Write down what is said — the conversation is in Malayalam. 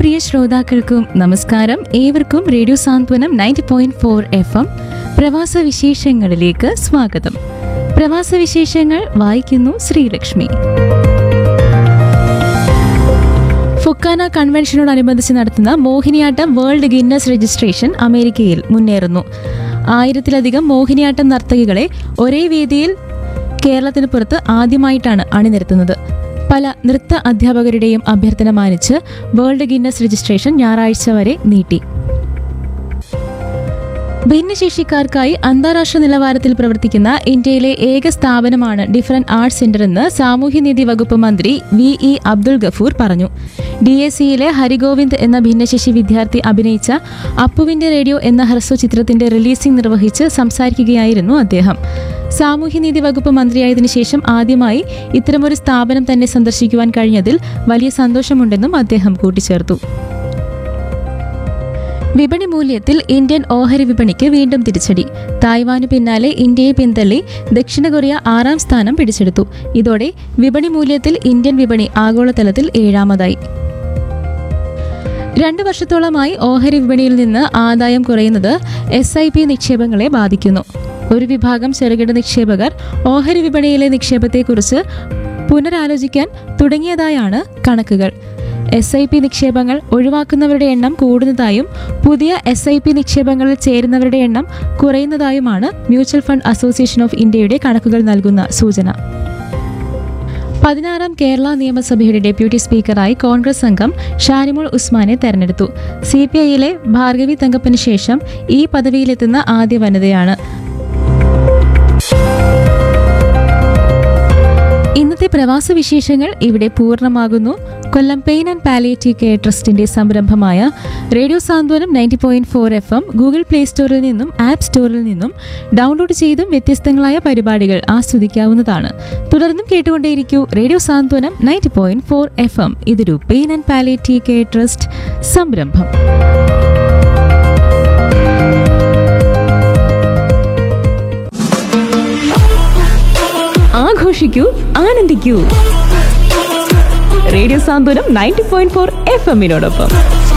പ്രിയ ശ്രോതാക്കൾക്കും നമസ്കാരം ഏവർക്കും radio Santhwanam ninety point four F M പ്രവാസ വിശേഷങ്ങളിലേക്ക് സ്വാഗതം പ്രവാസ വിശേഷങ്ങൾ വായിക്കുന്നു ശ്രീലക്ഷ്മി ഫുക്കാന കൺവെൻഷനോടനുബന്ധിച്ച് നടത്തുന്ന മോഹിനിയാട്ടം വേൾഡ് ഗിന്നസ് രജിസ്ട്രേഷൻ അമേരിക്കയിൽ മുന്നേറുന്നു ആയിരത്തിലധികം മോഹിനിയാട്ടം നർത്തകികളെ ഒരേ വേദിയിൽ കേരളത്തിന് പുറത്ത് ആദ്യമായിട്ടാണ് അണിനിരത്തുന്നത് പല നൃത്ത അധ്യാപകരുടെയും അഭ്യർത്ഥന മാനിച്ച് വേൾഡ് ഗിന്നസ് രജിസ്ട്രേഷൻ ഞായറാഴ്ച വരെ നീട്ടി ഭിന്നശേഷിക്കാർക്കായി അന്താരാഷ്ട്ര നിലവാരത്തിൽ പ്രവർത്തിക്കുന്ന ഇന്ത്യയിലെ ഏക സ്ഥാപനമാണ് ഡിഫറൻറ്റ് ആർട്സ് സെന്റർ എന്ന് സാമൂഹ്യനീതി വകുപ്പ് മന്ത്രി വി ഇ അബ്ദുൾ ഗഫൂർ പറഞ്ഞു ഡി എസ് സിയിലെ ഹരിഗോവിന്ദ് എന്ന ഭിന്നശേഷി വിദ്യാർത്ഥി അഭിനയിച്ച അപ്പുവിന്റെ റേഡിയോ എന്ന ഹ്രസ്വ ചിത്രത്തിന്റെ റിലീസിംഗ് നിർവഹിച്ച് സംസാരിക്കുകയായിരുന്നു അദ്ദേഹം സാമൂഹ്യനീതി വകുപ്പ് മന്ത്രിയായതിനു ശേഷം ആദ്യമായി ഇത്തരമൊരു സ്ഥാപനം തന്നെ സന്ദർശിക്കുവാൻ കഴിഞ്ഞതിൽ വലിയ സന്തോഷമുണ്ടെന്നും അദ്ദേഹം കൂട്ടിച്ചേർത്തു വിപണി മൂല്യത്തിൽ ഇന്ത്യൻ ഓഹരി വിപണിക്ക് വീണ്ടും തിരിച്ചടി തായ്വാനു പിന്നാലെ ഇന്ത്യയെ പിന്തള്ളി ദക്ഷിണ കൊറിയ ആറാം സ്ഥാനം പിടിച്ചെടുത്തു ഇതോടെ വിപണി മൂല്യത്തിൽ ഇന്ത്യൻ വിപണി ആഗോളതലത്തിൽ ഏഴാമതായി രണ്ടു വർഷത്തോളമായി ഓഹരി വിപണിയിൽ നിന്ന് ആദായം കുറയുന്നത് എസ് ഐ പി നിക്ഷേപങ്ങളെ ബാധിക്കുന്നു ഒരു വിഭാഗം ചെറുകിട നിക്ഷേപകർ ഓഹരി വിപണിയിലെ നിക്ഷേപത്തെക്കുറിച്ച് പുനരാലോചിക്കാൻ തുടങ്ങിയതായാണ് കണക്കുകൾ എസ് ഐ പി നിക്ഷേപങ്ങൾ ഒഴിവാക്കുന്നവരുടെ എണ്ണം കൂടുന്നതായും പുതിയ എസ് ഐ പി നിക്ഷേപങ്ങളിൽ ചേരുന്നവരുടെ എണ്ണം കുറയുന്നതായുമാണ് മ്യൂച്വൽ ഫണ്ട് അസോസിയേഷൻ ഓഫ് ഇന്ത്യയുടെ കണക്കുകൾ നൽകുന്ന സൂചന പതിനാറാം കേരള നിയമസഭയുടെ ഡെപ്യൂട്ടി സ്പീക്കറായി കോൺഗ്രസ് അംഗം ഷാനിമോൾ ഉസ്മാനെ തെരഞ്ഞെടുത്തു സി പി ഐയിലെ ഭാർഗവി തങ്കപ്പന് ശേഷം ഈ പദവിയിലെത്തുന്ന ആദ്യ വനിതയാണ് ഇന്നത്തെ പ്രവാസ വിശേഷങ്ങൾ ഇവിടെ പൂർണ്ണമാകുന്നു Kollam pain and palliative care ട്രസ്റ്റിന്റെ സംരംഭമായ radio Santhwanam ninety point four F M Google play സ്റ്റോറിൽ നിന്നും ആപ്പ് സ്റ്റോറിൽ നിന്നും ഡൗൺലോഡ് ചെയ്തും വ്യത്യസ്തങ്ങളായ പരിപാടികൾ ആസ്വദിക്കാവുന്നതാണ് തുടർന്നും കേട്ടുകൊണ്ടേയിരിക്കൂ radio Santhwanam ninety point four F M ഇതൊരു pain and palliative care trust സംരംഭം ആഘോഷിക്കൂ ആനന്ദിക്കൂ radio Santhwanam ninety point four F എമ്മിനോടൊപ്പം